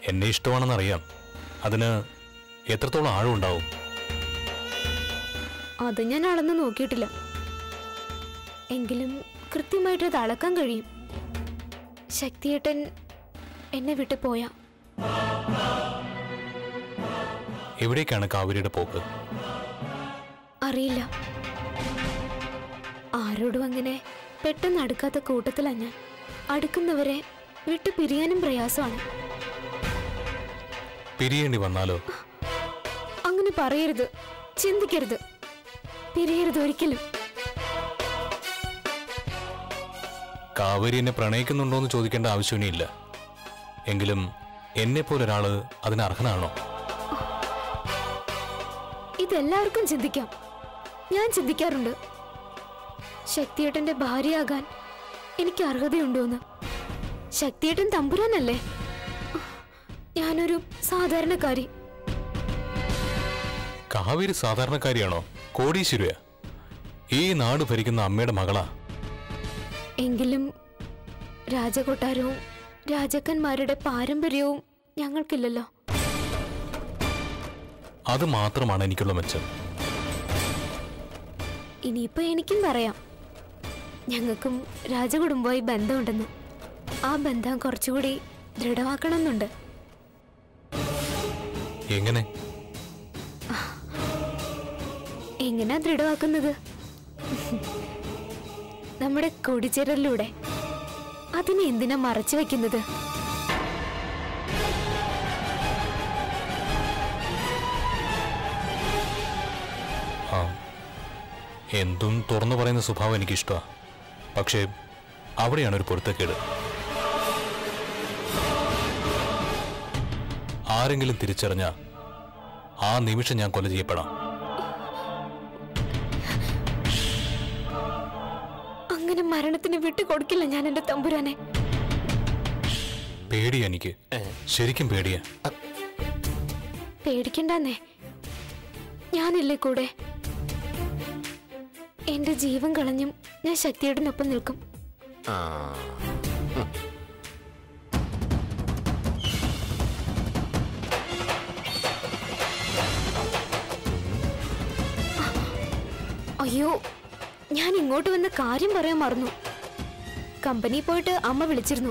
എന്നെ ഇഷ്ടമാണെന്നറിയാം അതിന് എത്രത്തോളം ആഴമുണ്ടാവും അത് ഞാൻ അളന്ന് നോക്കിയിട്ടില്ല എങ്കിലും കൃത്യമായിട്ട് അത് അളക്കാൻ കഴിയും ശക്തിയേട്ടൻ എന്നെ വിട്ടു പോയാ എവിടേക്കാണ് കാവേരിയുടെ പോക്ക് അറിയില്ല ആരോടും അങ്ങനെ പെട്ടെന്ന് അടുക്കാത്ത കൂട്ടത്തിലാ ഞാൻ അടുക്കുന്നവരെ വിട്ടു പിരിയാനും പ്രയാസമാണ് പിരിയേണ്ടി വന്നാലോ അങ്ങനെ പറയരുത് ചിന്തിക്കരുത് പിരിയരുത് ഒരിക്കലും കാവേരി എന്നെ പ്രണയിക്കുന്നുണ്ടോ എന്ന് ചോദിക്കേണ്ട ആവശ്യമേ എങ്കിലും എന്നെ പോലൊരാള് അതിന് അർഹനാണോ ഇതെല്ലാവർക്കും ചിന്തിക്കാം ഞാൻ ചിന്തിക്കാറുണ്ട് ശക്തിയേട്ടന്റെ ഭാര്യയാകാൻ എനിക്ക് അർഹതയുണ്ടോന്ന് ശക്തിയേട്ടൻ തമ്പുരാനല്ലേ ഞാനൊരു സാധാരണക്കാരി കാവേരി സാധാരണക്കാരിയാണോ കോടീശ്വരയ ഈ നാട് ഭരിക്കുന്ന അമ്മയുടെ മകളാ എങ്കിലും രാജകൊട്ടാരവും രാജാക്കന്മാരുടെ പാരമ്പര്യവും ഞങ്ങൾക്കില്ലല്ലോ അത് മാത്രമാണ് എനിക്കുള്ള മെച്ചം ഇനിയിപ്പോ എനിക്കും പറയാം ഞങ്ങൾക്കും രാജകുടുംബമായി ബന്ധമുണ്ടെന്ന് ആ ബന്ധം കുറച്ചുകൂടി ദൃഢമാക്കണമെന്നുണ്ട് എങ്ങനെ എങ്ങനാ ദൃഢമാക്കുന്നത് നമ്മുടെ കൂടിച്ചേരലിലൂടെ അതിനെ എന്തിനാ മറച്ചു വെക്കുന്നത് ആ എന്തും തുറന്നു പറയുന്ന സ്വഭാവം എനിക്കിഷ്ടമാണ് പക്ഷേ അവിടെയാണ് ഒരു പൊരുത്തക്കേട് ആരെങ്കിലും തിരിച്ചറിഞ്ഞ ആ നിമിഷം ഞാൻ കൊല ചെയ്യപ്പെടാം അങ്ങനെ മരണത്തിന് വിട്ടുകൊടുക്കില്ല ഞാൻ എന്റെ തമ്പുരാനെ പേടിയാ എനിക്ക് ശരിക്കും പേടിയാ പേടിക്കണ്ടെന്നേ ഞാനില്ലേ കൂടെ എന്റെ ജീവൻ കളഞ്ഞും ഞാൻ ശക്തിയോടൊപ്പം നിൽക്കും ആ അയ്യോ ഞാൻ ഇങ്ങോട്ട് വന്ന കാര്യം പറയാൻ മറന്നു കമ്പനി പോയിട്ട് അമ്മ വിളിച്ചിരുന്നു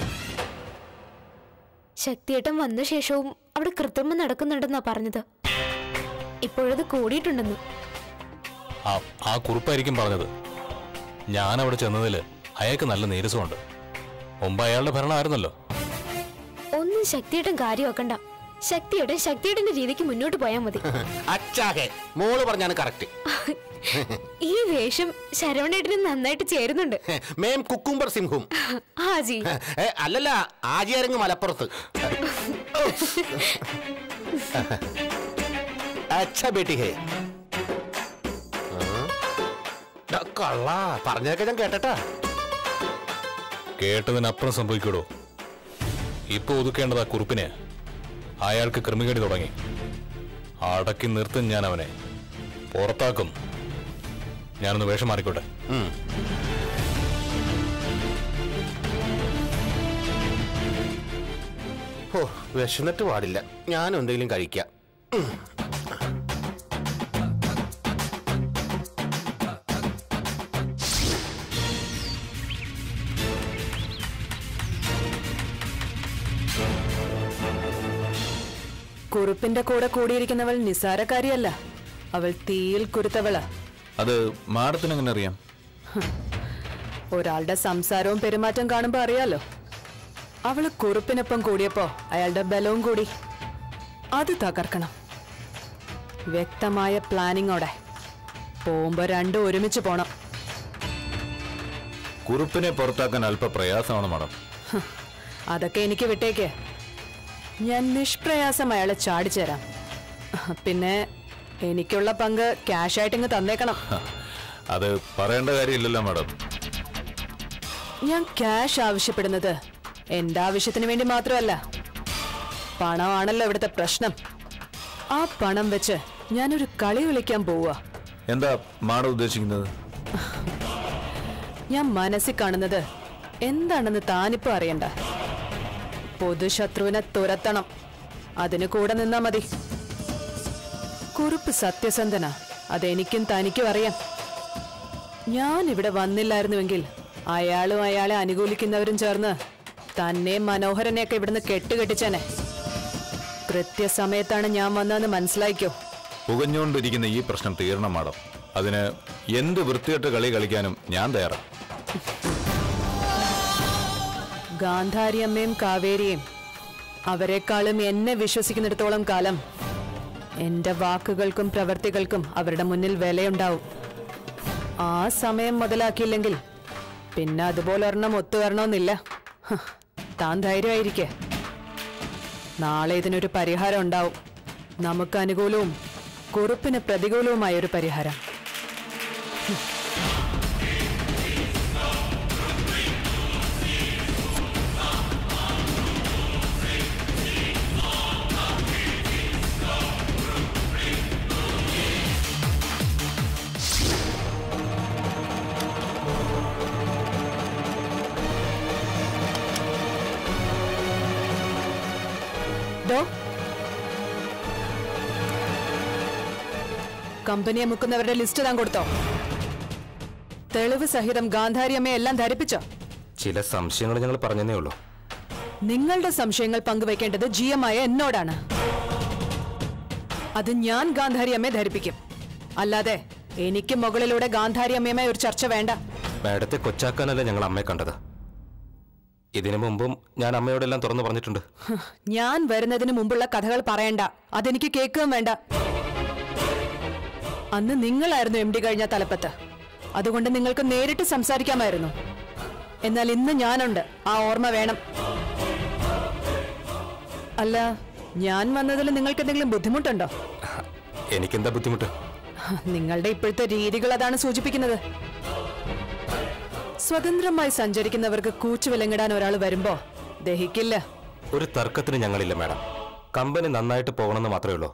ശക്തിയേട്ടൻ വന്ന ശേഷവും അവിടെ കൃത്രിമം നടക്കുന്നുണ്ടെന്നാ പറഞ്ഞത് ഇപ്പോഴത് കൂടിയിട്ടുണ്ടെന്ന് ആ ആ കുറിപ്പായിരിക്കും പറഞ്ഞത് ഞാൻ അവിടെ ചെന്നതില് അയാൾക്ക് നല്ല നീരസമുണ്ട് മുമ്പ് അയാളുടെ ഭരണമായിരുന്നല്ലോ ഒന്നും ശക്തിയേട്ടൻ കാര്യമാക്കണ്ട ശക്തിയേട്ടൻ ശക്തിയേട്ടന്റെ രീതിക്ക് മുന്നോട്ട് പോയാൽ മതി അച്ചാകെ മോള് പറഞ്ഞാണ് കറക്റ്റ് ഈ വേഷം ശരവണേട്ടന് നന്നായിട്ട് ചേരുന്നുണ്ട് മേം കുക്കുംബർ സിംഹും ആജി ഏ, അല്ലല്ല ആജിയാരങ്ങ് മലപ്പുറത്ത് അച്ഛ ബേട്ടി ഹേ ആ? ഡാ, കള്ളാ പറഞ്ഞതൊക്കെ ഞാൻ കേട്ടട്ടാ കേട്ടതിനപ്പുറം സംഭവിക്കൂടോ ഇപ്പൊ ഒതുക്കേണ്ടത് ആ കുറിപ്പിനെ അയാൾക്ക് ക്രിമികേടി തുടങ്ങി അടക്കി നിർത്തും ഞാൻ അവനെ പുറത്താക്കും ഞാനൊന്ന് വേഷം മാറിക്കോട്ടെ ഉം. ഓ വിശന്നിട്ട് പാടില്ല ഞാനും എന്തെങ്കിലും കഴിക്കാം കുറുപ്പിന്റെ കൂടെ കൂടിയിരിക്കുന്നവൾ നിസാരക്കാരിയല്ല അവൾ തീയിൽ കുരുത്തവളാ അത് മാഡത്തിന് എങ്ങനെ അറിയാം ഒരാളുടെ സംസാരവും പെരുമാറ്റം കാണുമ്പോ അറിയാലോ അവള് കുറുപ്പിനൊപ്പം കൂടിയപ്പോ അയാളുടെ ബലവും കൂടി അത് തകർക്കണം വ്യക്തമായ പ്ലാനിങ്ങോടെ പോകുമ്പോ രണ്ടും ഒരുമിച്ച് പോണം കുറുപ്പിനെ പുറത്താക്കാൻ അല്പ പ്രയാസമാണ് മാഡം ഹ്, അതൊക്കെ എനിക്ക് വിട്ടേക്ക് ഞാൻ നിഷ്പ്രയാസം അയാളെ ചാടിച്ചേരാം പിന്നെ എനിക്കുള്ള പങ്ക് ക്യാഷായിട്ട് ഇങ്ങ് തന്നേക്കണം ഹ, അത് പറയേണ്ട കാര്യമില്ലല്ലോ മാഡം ഞാൻ ക്യാഷ് ആവശ്യപ്പെടുന്നത് എന്റെ ആവശ്യത്തിന് വേണ്ടി മാത്രമല്ല പണമാണല്ലോ ഇവിടുത്തെ പ്രശ്നം ആ പണം വെച്ച് ഞാനൊരു കളി കളിക്കാൻ പോവുക എന്താ മാഡം ഉദ്ദേശിക്കുന്നത് ഞാൻ മനസ്സിൽ കാണുന്നത് എന്താണെന്ന് താനിപ്പോ അറിയണ്ട പൊതുശത്രുവിനെ തുരത്തണം അതിന് കൂടെ നിന്നാ മതി കുറുപ്പ് സത്യസന്ധനാ അതെനിക്കും തനിക്കും അറിയാം ഞാൻ ഇവിടെ വന്നില്ലായിരുന്നുവെങ്കിൽ അയാളും അയാളെ അനുകൂലിക്കുന്നവരും ചേർന്ന് തന്നെ മനോഹരനെയൊക്കെ ഇവിടുന്ന് കെട്ടുകെട്ടിച്ചനെ കൃത്യസമയത്താണ് ഞാൻ വന്നതെന്ന് മനസ്സിലാക്കിയോ പുകഞ്ഞുകൊണ്ടിരിക്കുന്ന ഈ പ്രശ്നം തീരണം മാഡം അതിന് എന്ത് വൃത്തികെട്ട കളി കളിക്കാനും ഞാൻ തയ്യാറാണ് ഗാന്ധാരിയമ്മയും കാവേരിയും അവരെക്കാളും എന്നെ വിശ്വസിക്കുന്നിടത്തോളം കാലം എന്റെ വാക്കുകൾക്കും പ്രവർത്തികൾക്കും അവരുടെ മുന്നിൽ വിലയുണ്ടാവും ആ സമയം മുതലാക്കിയില്ലെങ്കിൽ പിന്നെ അതുപോലെ ഒരെണ്ണം ഒത്തുവരണമെന്നില്ല ഹ്, താൻ ധൈര്യമായിരിക്കെ നാളെ ഇതിനൊരു പരിഹാരം ഉണ്ടാവും നമുക്ക് അനുകൂലവും കുറുപ്പിന് പ്രതികൂലവുമായ ഒരു പരിഹാരം ദോ കമ്പനിയെ മുക്കുന്നവരുടെ ലിസ്റ്റ് താൻ കൊടുത്തോ തെളിവ് സഹിതം ഗാന്ധാരിയമ്മയെ എല്ലാം ധരിപ്പിച്ചോ ചില സംശയങ്ങൾ ഞങ്ങൾ പറഞ്ഞതേ ഉള്ളൂ നിങ്ങളുടെ സംശയങ്ങൾ പങ്കുവെക്കേണ്ടത് ജി എം ആയ എന്നോടാണ് അത് ഞാൻ ഗാന്ധാരിയമ്മയെ ധരിപ്പിക്കും അല്ലാതെ എനിക്ക് മുകളിലൂടെ ഗാന്ധാരിയമ്മയുമായി ഒരു ചർച്ച വേണ്ട മാഡത്തെ കൊച്ചാക്കാനല്ല ഞങ്ങൾ അമ്മയെ കണ്ടത് ഇതിനു മുമ്പും ഞാൻ അമ്മയോടെല്ലാം തുറന്നു പറഞ്ഞിട്ടുണ്ട് ഹ്, ഞാൻ വരുന്നതിന് മുമ്പുള്ള കഥകൾ പറയണ്ട അതെനിക്ക് കേൾക്കുകയും വേണ്ട അന്ന് നിങ്ങളായിരുന്നു എം ഡി കഴിഞ്ഞ തലപ്പത്ത് അതുകൊണ്ട് നിങ്ങൾക്ക് നേരിട്ട് സംസാരിക്കാമായിരുന്നു എന്നാൽ ഇന്ന് ഞാനുണ്ട് ആ ഓർമ്മ വേണം അല്ല ഞാൻ വന്നതിൽ നിങ്ങൾക്ക് എന്തെങ്കിലും ബുദ്ധിമുട്ടുണ്ടോ എനിക്കെന്താ ബുദ്ധിമുട്ട് ഹ, നിങ്ങളുടെ ഇപ്പോഴത്തെ രീതികൾ അതാണ് സൂചിപ്പിക്കുന്നത് സ്വതന്ത്രമായി സഞ്ചരിക്കുന്നവർക്ക് കൂച്ചു വിലങ്ങിടാൻ ഒരാൾ വരുമ്പോ ദഹിക്കില്ല ഒരു തർക്കത്തിന് ഞങ്ങളില്ല മാഡം കമ്പനി നന്നായിട്ട് പോകണമെന്ന് മാത്രമേ ഉള്ളൂ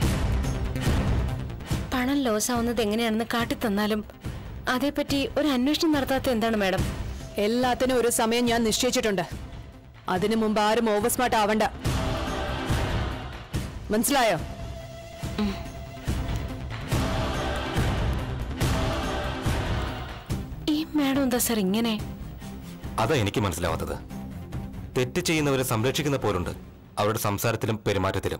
പണം ലോസ് ആവുന്നത് എങ്ങനെയാണെന്ന് കാട്ടിത്തന്നാലും അതേപ്പറ്റി ഒരു അന്വേഷണം നടത്താത്ത എന്താണ് മാഡം എല്ലാത്തിനും ഒരു സമയം ഞാൻ നിശ്ചയിച്ചിട്ടുണ്ട് അതിനു മുമ്പ് ആരും ഓവർ സ്മാർട്ട് ആവണ്ട മനസ്സിലായോ ഈ മാഡം എന്താ സാർ ഇങ്ങനെ അതാ എനിക്ക് മനസ്സിലാവാത്തത് തെറ്റ് ചെയ്യുന്നവരെ സംരക്ഷിക്കുന്ന പോലുണ്ട് അവരുടെ സംസാരത്തിലും പെരുമാറ്റത്തിലും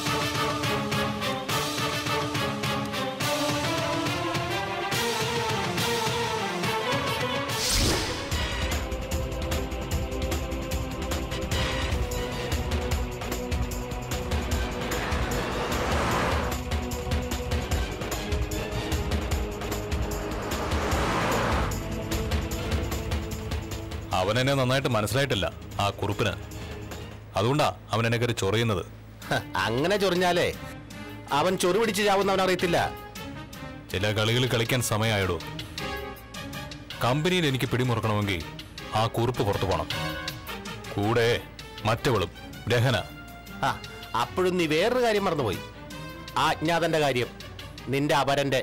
അവൻ എന്നെ നന്നായിട്ട് മനസ്സിലായിട്ടില്ല ആ കുറുപ്പിന് അതുകൊണ്ടാ അവൻ എന്നെ കയറി ചൊറിയുന്നത് ഹ, അങ്ങനെ ചൊറിഞ്ഞാലേ അവൻ ചൊറി പിടിച്ച് ചാവുന്നവൻ അറിയത്തില്ല ചില കളികൾ കളിക്കാൻ സമയമായിടൂ കമ്പനിയിൽ എനിക്ക് പിടിമുറുക്കണമെങ്കിൽ ആ കുറിപ്പ് പുറത്തു പോണം കൂടെ മറ്റവളും രഹന ആ അപ്പോഴും നീ വേറൊരു കാര്യം മറന്നുപോയി ആജ്ഞാതന്റെ കാര്യം നിന്റെ അപരന്റെ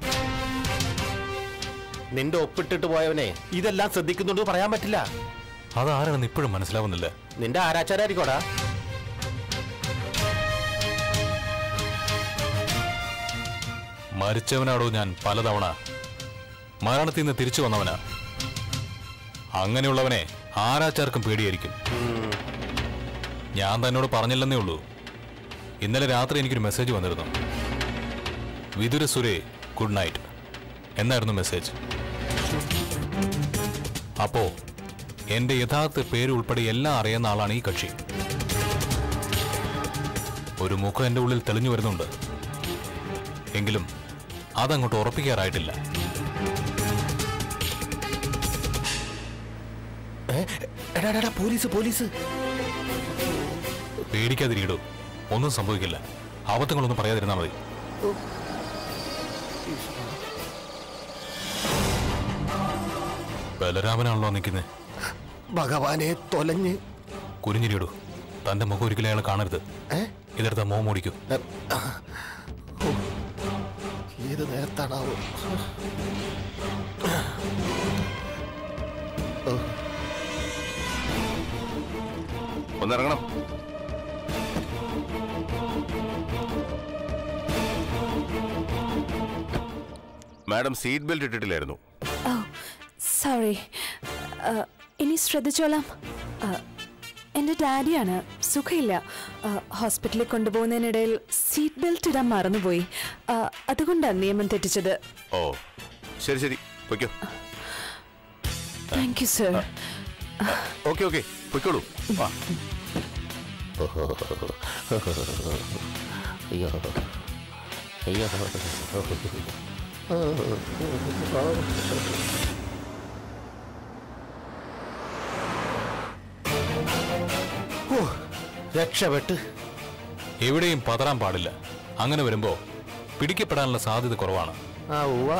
നിന്റെ ഒപ്പിട്ടിട്ട് പോയവനെ ഇതെല്ലാം ശ്രദ്ധിക്കുന്നുണ്ട് പറയാൻ പറ്റില്ല അതാരാണെന്ന് ഇപ്പോഴും മനസ്സിലാവുന്നില്ല നിന്റെ ആരാച്ചാരായിരിക്കോടാ മരിച്ചവനാടോ ഞാൻ പലതവണ മരണത്തിൽ നിന്ന് തിരിച്ചു വന്നവനാ അങ്ങനെയുള്ളവനെ ആരാച്ചാർക്കും പേടിയായിരിക്കും ഞാൻ തന്നോട് പറഞ്ഞില്ലെന്നേ ഉള്ളൂ ഇന്നലെ രാത്രി എനിക്കൊരു മെസ്സേജ് വന്നിരുന്നു വിതുര സുരേ ഗുഡ് നൈറ്റ് എന്നായിരുന്നു മെസ്സേജ് അപ്പോ എന്റെ യഥാർത്ഥ പേര് ഉൾപ്പെടെ എല്ലാം അറിയുന്ന ആളാണ് ഈ കക്ഷി ഒരു മുഖം എന്റെ ഉള്ളിൽ തെളിഞ്ഞു വരുന്നുണ്ട് എങ്കിലും അതങ്ങോട്ട് ഉറപ്പിക്കാറായിട്ടില്ല എടാ എടാ, എടാ പോലീസ് പോലീസ് പേടിക്കാതിരിക്കടോ ഒന്നും സംഭവിക്കില്ല അബദ്ധങ്ങളൊന്നും പറയാതിരുന്നാൽ മതി ബലരാമനാണല്ലോ നിൽക്കുന്നത് ഭഗവാനെ തൊലഞ്ഞ് കുരിഞ്ഞിരിയിടൂ തന്റെ മുഖം ഒരിക്കലും അയാൾ കാണരുത് ഏ? ഇതെടുത്ത മോഹം ഓടിക്കൂ എ, ആ. ഓ, ഏത് നേരത്താണാവോ ഒന്നിറങ്ങണം മാഡം സീറ്റ് ബെൽറ്റ് ഇട്ടിട്ടില്ലായിരുന്നു ഓ സോറി ഇനി ശ്രദ്ധിച്ചോളാം ആ, എൻ്റെ ഡാഡിയാണ് സുഖമില്ല ആ, ഹോസ്പിറ്റലിൽ കൊണ്ടുപോകുന്നതിനിടയിൽ സീറ്റ് ബെൽറ്റ് ഇടാൻ മറന്നുപോയി ആ, അതുകൊണ്ടാണ് നിയമം തെറ്റിച്ചത് ഓ ശരി ശരി പൊയ്ക്കോ thank you sir okay okay പൊയ്ക്കോളൂ വാ രക്ഷപ്പെട്ട് എവിടെയും പതറാൻ പാടില്ല അങ്ങനെ വരുമ്പോ പിടിക്കപ്പെടാനുള്ള സാധ്യത കുറവാണ് ആ ഉവ്വ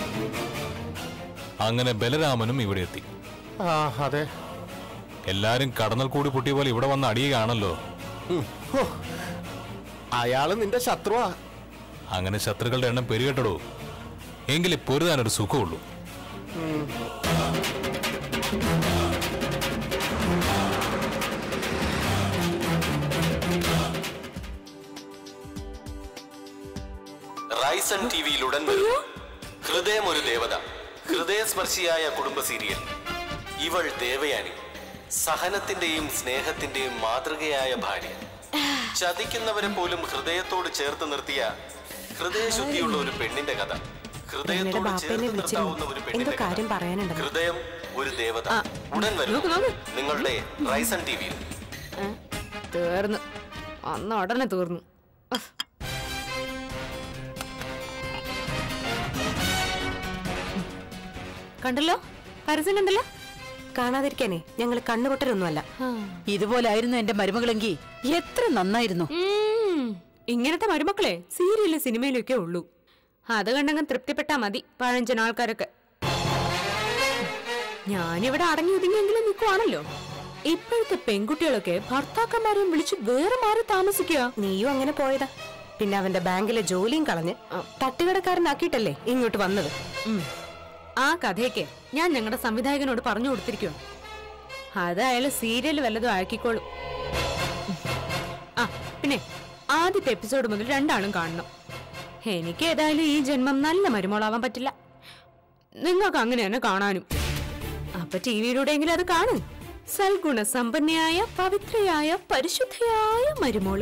അങ്ങനെ ബലരാമനും ഇവിടെ എത്തി ആ അതെ എല്ലാരും കടന്നൽ കൂടി പൊട്ടിയ പോലെ ഇവിടെ വന്ന് അടിയുകയാണല്ലോ അയാള് നിന്റെ ശത്രുവാ അങ്ങനെ ശത്രുക്കളുടെ എണ്ണം പെരുകെട്ടടോ എങ്കിലേ പൊരുതാനൊരു സുഖമുള്ളൂ റൈസൺ ടിവിയിൽ ഉടൻ വരും ഹൃദയം ഒരു ദേവത ഹൃദയസ്പർശിയായ കുടുംബ സീരിയൽ ഇവൾ ദേവയാനി സഹനത്തിന്റെയും സ്നേഹത്തിന്റെയും മാതൃകയായ ഭാര്യ ചതിക്കുന്നവരെ പോലും ഹൃദയത്തോട് ചേർത്ത് നിർത്തിയ ഹൃദയശുദ്ധിയുള്ള ഒരു പെണ്ണിന്റെ കഥ ഹൃദയത്തോട് ബാപ്പേനെ ചേർത്ത് വിളിച്ചിരുന്നു. നിർത്താവുന്ന ഒരു എന്തോ പെണ്ണിന്റെ കാര്യം കഥ പറയാനുണ്ടെന്ന്. ഹൃദയം ഒരു ദേവത ഉടൻ വരും നിങ്ങളുടെ റൈസൺ ടിവിയിൽ തീർന്നു അന്ന് ഉടനെ തീർന്നു അഹ്. കണ്ടല്ലോ പരസ്യം കണ്ടല്ലോ കാണാതിരിക്കാനേ ഞങ്ങൾ കണ്ണുപൊട്ടരൊന്നുമല്ല ഇതുപോലായിരുന്നു എന്റെ മരുമകളെങ്കിൽ എത്ര നന്നായിരുന്നു ഉം, ഇങ്ങനത്തെ മരുമക്കളെ സീരിയലും സിനിമയിലൊക്കെ ഉള്ളൂ അത് കണ്ടങ്ങ് തൃപ്തിപ്പെട്ടാ മതി പഴഞ്ചൻ ആൾക്കാരൊക്കെ ഞാനിവിടെ അടങ്ങി ഒതുങ്ങിയെങ്കിലും നിൽക്കുവാണല്ലോ ഇപ്പോഴത്തെ പെൺകുട്ടികളൊക്കെ ഭർത്താക്കന്മാരെയും വിളിച്ച് വേറെ മാറി താമസിക്കുക നീയും അങ്ങനെ പോയതാ പിന്നെ അവന്റെ ബാങ്കിലെ ജോലിയും കളഞ്ഞ് തട്ടുകടക്കാരനാക്കിയിട്ടല്ലേ ഇങ്ങോട്ട് വന്നത് ഉം. ആ കഥയൊക്കെ ഞാൻ ഞങ്ങളുടെ സംവിധായകനോട് പറഞ്ഞു കൊടുത്തിരിക്കുവോ അത് അയാള് സീരിയൽ വല്ലതും ആക്കിക്കോളും ആ പിന്നെ ആദ്യത്തെ എപ്പിസോഡ് മുതൽ രണ്ടാളും കാണണം എനിക്ക് ഏതായാലും ഈ ജന്മം നല്ല മരുമോളാവാൻ പറ്റില്ല നിങ്ങൾക്ക് അങ്ങനെ തന്നെ കാണാനും അപ്പൊ ടി വിയിലൂടെയെങ്കിലും അത് കാണും സൽഗുണ സമ്പന്നയായ പവിത്രയായ പരിശുദ്ധയായ മരുമോള്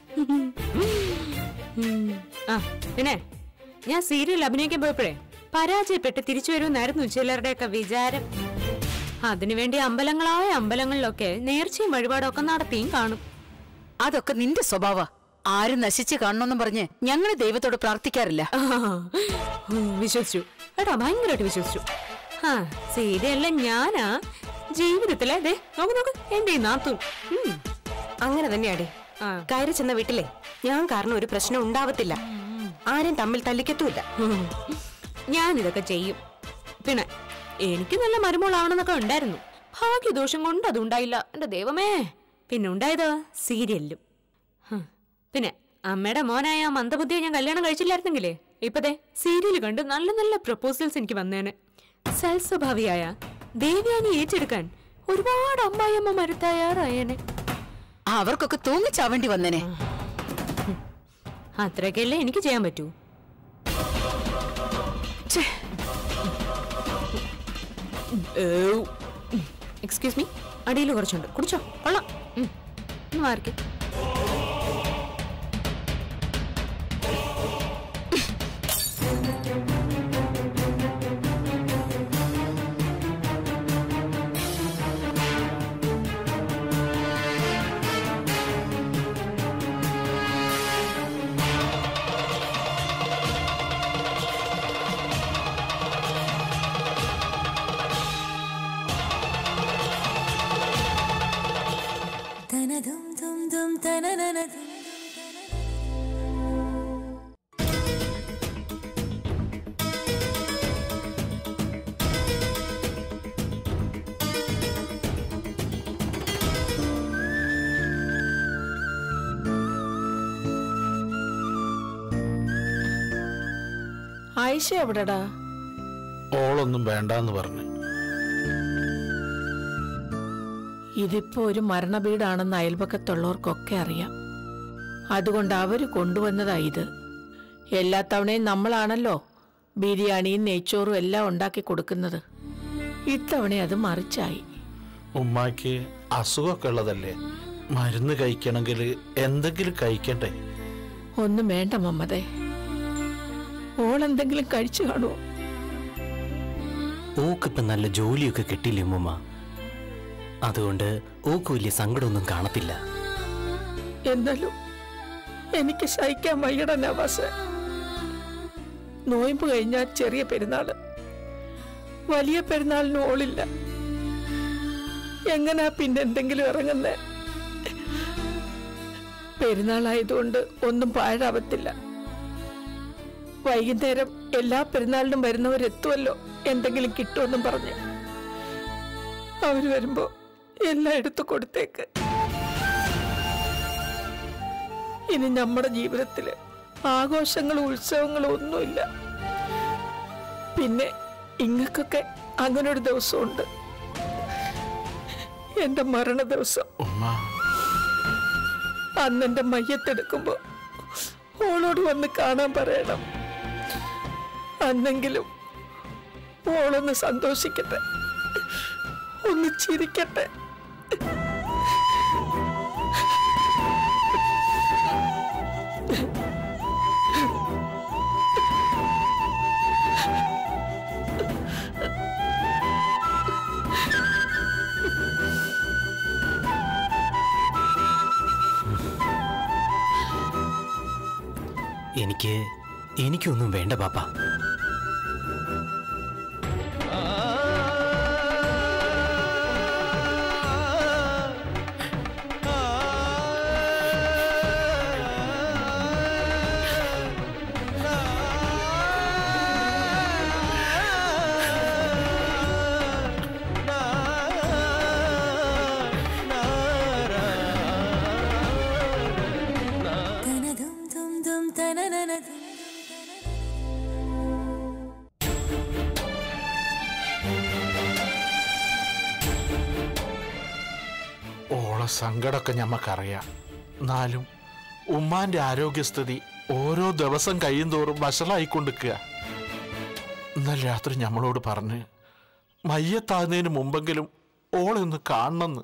ഉം. ആ പിന്നെ ഞാൻ സീരിയൽ അഭിനയിക്കാൻ പോയപ്പോഴേ പരാജയപ്പെട്ട് തിരിച്ചു വരുമെന്നായിരുന്നു ചിലരുടെയൊക്കെ വിചാരം അതിനുവേണ്ടി അമ്പലങ്ങളായ അമ്പലങ്ങളിലൊക്കെ നേർച്ചയും വഴിപാടൊക്കെ നടത്തിയും കാണും അതൊക്കെ നിന്റെ സ്വഭാവ ആരും നശിച്ച് കാണണമെന്നും പറഞ്ഞ് ഞങ്ങൾ ദൈവത്തോട് പ്രാർത്ഥിക്കാറില്ല ആ, ഉം, വിശ്വസിച്ചു കേട്ടോ ഭയങ്കരമായിട്ട് വിശ്വസിച്ചു ആ സീരിയല്ല ഞാനാ ജീവിതത്തിലെ ദേ നോക്ക് നോക്ക് എന്റെ ഈ നാത്തു അങ്ങനെ തന്നെയാടേ ആ. കയറി ചെന്ന വീട്ടിലെ ഞാൻ കാരണം ഒരു പ്രശ്നം ഉണ്ടാവത്തില്ല ആരും തമ്മിൽ തല്ലിക്കത്തുമില്ല ഞാനിതൊക്കെ ചെയ്യും പിന്നെ എനിക്ക് നല്ല മരുമോളാവണമെന്നൊക്കെ ഉണ്ടായിരുന്നു ഭാഗ്യദോഷം കൊണ്ട് അത് ഉണ്ടായില്ല എന്റെ ദൈവമേ പിന്നെ ഉണ്ടായത് സീരിയലിലും ഹും. പിന്നെ അമ്മയുടെ മോനായ ആ മന്ദബുദ്ധിയെ ഞാൻ കല്യാണം കഴിച്ചില്ലായിരുന്നെങ്കിലേ ഇപ്പതേ സീരിയൽ കണ്ട് നല്ല നല്ല പ്രപ്പോസൽസ് എനിക്ക് വന്നേനെ സൽസ്വഭാവിയായ ദേവയാനി ഏറ്റെടുക്കാൻ ഒരുപാട് അമ്മായിയമ്മമാര് തയ്യാറായേനെ അവർക്കൊക്കെ തൂങ്ങിച്ചാവേണ്ടി വന്നേനെ അത്രയൊക്കെയല്ലേ എനിക്ക് ചെയ്യാൻ പറ്റൂ എക്സ്ക്യൂസ് മീ അടിയിൽ കുറച്ചുണ്ട് കുടിച്ചോ കൊള്ളാം ഉം. ഒന്ന് മാറിക്ക് ആയിഷ എവിടെടാ ഓളൊന്നും വേണ്ടാന്ന് പറഞ്ഞു ഇതിപ്പോ ഒരു മരണവീടാണെന്ന് അയൽപക്കത്തുള്ളവർക്കൊക്കെ അറിയാം അതുകൊണ്ട് അവര് കൊണ്ടുവന്നതാ ഇത് എല്ലാ തവണയും നമ്മളാണല്ലോ ബിരിയാണിയും നെയ്ച്ചോറും എല്ലാം ഉണ്ടാക്കി കൊടുക്കുന്നത് ഇത്തവണ അത് മറിച്ചായി ഉമ്മാക്ക് അസുഖമൊക്കെ ഉള്ളതല്ലേ മരുന്ന് കഴിക്കണമെങ്കിൽ എന്തെങ്കിലും കഴിക്കണ്ടേ ഒന്നും വേണ്ട മമ്മതേ ഓളെന്തെങ്കിലും കഴിച്ചു കാണുമോ ഓക്കിപ്പം നല്ല ജോലിയൊക്കെ കിട്ടിയില്ലേ ഉമ്മ അതുകൊണ്ട് ഓക്ക് വലിയ സങ്കടമൊന്നും കാണത്തില്ല എന്നാലും എനിക്ക് സഹിക്കാൻ വയ്യട നവാസ് നോയമ്പ് കഴിഞ്ഞാൽ ചെറിയ പെരുന്നാള് വലിയ പെരുന്നാളിന് ഓളില്ല എങ്ങനാ പിന്നെ എന്തെങ്കിലും ഇറങ്ങുന്നേ പെരുന്നാളായതുകൊണ്ട് ഒന്നും പാഴാവത്തില്ല വൈകുന്നേരം എല്ലാ പെരുന്നാളിനും വരുന്നവരെത്തുമല്ലോ എന്തെങ്കിലും കിട്ടുമെന്നും പറഞ്ഞ് അവര് വരുമ്പോ എല്ലാം എടുത്തു കൊടുത്തേക്ക് ഇനി നമ്മുടെ ജീവിതത്തില് ആഘോഷങ്ങളും ഉത്സവങ്ങളും ഒന്നുമില്ല പിന്നെ ഇങ്ങക്കൊക്കെ അങ്ങനെ ഒരു ദിവസമുണ്ട് എന്റെ മരണ ദിവസം ഉമ്മ അന്ന് എന്റെ മയ്യത്തെടുക്കുമ്പോ ഓളോട് വന്ന് കാണാൻ പറയണം അന്നെങ്കിലും ഓളൊന്ന് സന്തോഷിക്കട്ടെ ഒന്ന് ചിരിക്കട്ടെ എനിക്ക് എനിക്കൊന്നും വേണ്ട പാപ്പ ഓളെ സങ്കടമൊക്കെ ഞമ്മക്കറിയാം എന്നാലും ഉമ്മാന്റെ ആരോഗ്യസ്ഥിതി ഓരോ ദിവസം കഴിയുന്തോറും വഷളായിക്കൊണ്ടിരിക്കുക ഇന്നലെ രാത്രി ഞമ്മളോട് പറഞ്ഞ് മയ്യത്താകുന്നതിന് മുമ്പെങ്കിലും ഓളെ ഒന്ന് കാണണമെന്ന്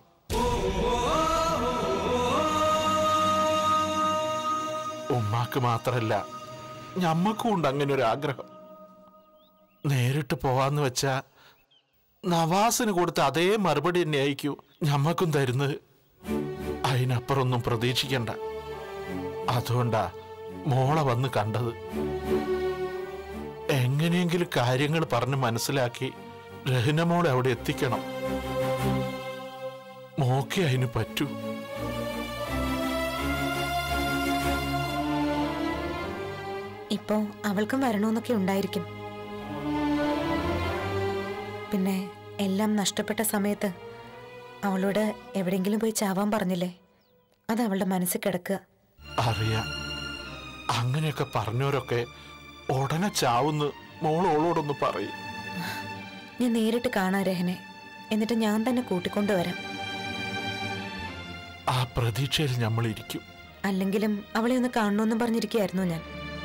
ഉമ്മാക്ക് മാത്രല്ല ഞമ്മക്കും ഉണ്ട് അങ്ങനെ ഒരു ആഗ്രഹം നേരിട്ട് പോവാന്ന് വെച്ചാ നവാസിന് കൊടുത്ത അതേ മറുപടി തന്നെ ആയിരിക്കും ഞമ്മക്കും തരുന്നത് അതിനപ്പുറമൊന്നും പ്രതീക്ഷിക്കണ്ട അതുകൊണ്ടാ മോളെ വന്ന് കണ്ടത് എങ്ങനെയെങ്കിലും കാര്യങ്ങൾ പറഞ്ഞ് മനസ്സിലാക്കി രഹന മോളെ അവിടെ എത്തിക്കണം മോക്കെ അതിന് പറ്റൂ ഇപ്പോ അവൾക്കും വരണമെന്നൊക്കെ ഉണ്ടായിരിക്കും പിന്നെ എല്ലാം നഷ്ടപ്പെട്ട സമയത്ത് അവളോട് എവിടെയെങ്കിലും പോയി ചാവാൻ പറഞ്ഞില്ലേ അത് അവളുടെ മനസ്സിൽ കിടക്കുക അറിയാം അങ്ങനെയൊക്കെ പറഞ്ഞവരൊക്കെ ഉടനെ ചാവുന്ന് മോൾ ഓളോടൊന്ന് പറയും ഞാൻ നേരിട്ട് കാണാം രഹനെ എന്നിട്ട് ഞാൻ തന്നെ കൂട്ടിക്കൊണ്ടുവരാം ആ പ്രതീക്ഷയിൽ നമ്മൾ ഇരിക്കും അല്ലെങ്കിലും അവളെ ഒന്ന് കാണണമെന്നും പറഞ്ഞിരിക്കുകയായിരുന്നു ഞാൻ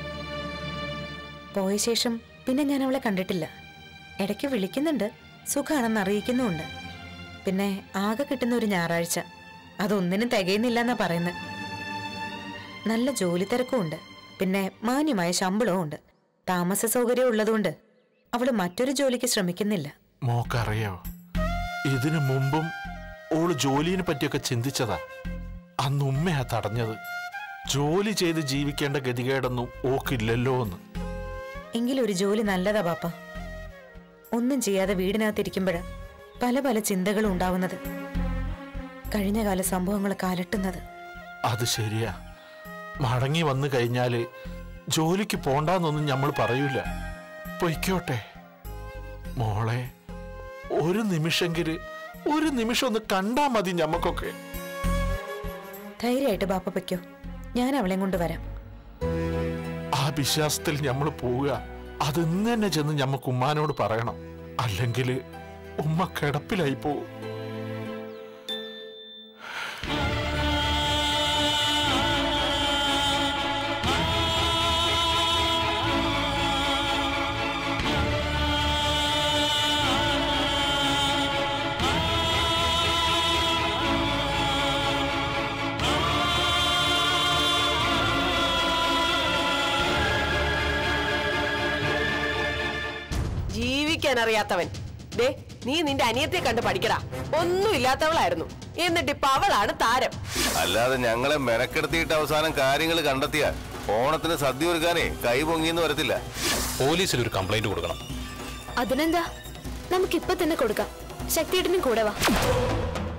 പോയ ശേഷം പിന്നെ ഞാൻ അവളെ കണ്ടിട്ടില്ല ഇടയ്ക്ക് വിളിക്കുന്നുണ്ട് സുഖാണെന്ന് അറിയിക്കുന്നുമുണ്ട് പിന്നെ ആകെ കിട്ടുന്ന ഒരു ഞായറാഴ്ച അതൊന്നിനും തികയുന്നില്ല എന്നാ പറയുന്നത് നല്ല ജോലി തിരക്കും ഉണ്ട് പിന്നെ മാന്യമായ ശമ്പളവും ഉണ്ട് താമസ സൗകര്യം ഉള്ളതുകൊണ്ട് അവള് മറ്റൊരു ജോലിക്ക് ശ്രമിക്കുന്നില്ല മോക്കറിയോ ഇതിനു മുമ്പും ഓള് ജോലിനെ പറ്റിയൊക്കെ ചിന്തിച്ചതാ അന്ന് ഉമ്മയാ തടഞ്ഞത് ജോലി ചെയ്ത് ജീവിക്കേണ്ട ഗതികേടൊന്നും ഓക്കില്ലല്ലോ എന്ന് എങ്കിലും ഒരു ജോലി നല്ലതാ പാപ്പ ഒന്നും ചെയ്യാതെ വീടിനകത്തിരിക്കുമ്പോഴാ പല പല ചിന്തകളും ഉണ്ടാവുന്നത് കഴിഞ്ഞകാല സംഭവങ്ങൾ കാലട്ടുന്നത് അത് ശരിയാ മടങ്ങി വന്നു കഴിഞ്ഞാല് ജോലിക്ക് പോണ്ടാന്നൊന്നും നമ്മൾ പറയൂല പൊയ്ക്കോട്ടെ മോളെ ഒരു നിമിഷെങ്കില് ഒരു നിമിഷം ഒന്ന് കണ്ടാ മതി ഞമ്മക്കൊക്കെ ധൈര്യമായിട്ട് ബാപ്പ പൊയ്ക്കോ ഞാൻ അവളെ കൊണ്ട് വരാം ആ വിശ്വാസത്തിൽ നമ്മൾ പോവുക അത് ഇന്ന് തന്നെ ചെന്ന് ഞമ്മക്ക് ഉമ്മാനോട് പറയണം അല്ലെങ്കിൽ ഉമ്മ കിടപ്പിലായി പോവും ജീവിക്കാൻ അറിയാത്തവൻ ദേ നീ നിന്റെ അനിയത്തെ കണ്ട് പഠിക്കടാ ഒന്നും ഇല്ലാത്തവളായിരുന്നു എന്നിട്ട് ഇപ്പൊ അവളാണ് താരം അല്ലാതെ ഞങ്ങളെ മെനക്കെടുത്തിയിട്ട് അവസാനം കാര്യങ്ങൾ കണ്ടെത്തിയ ഓണത്തിന് സദ്യ ഒരുക്കാനേ കൈ പൊങ്ങിന്ന് വരത്തില്ല പോലീസിൽ ഒരു കംപ്ലൈന്റ് കൊടുക്കണം അതിനെന്താ നമുക്കിപ്പൊ തന്നെ കൊടുക്കാം ശക്തിയേട്ടനും കൂടെ വാ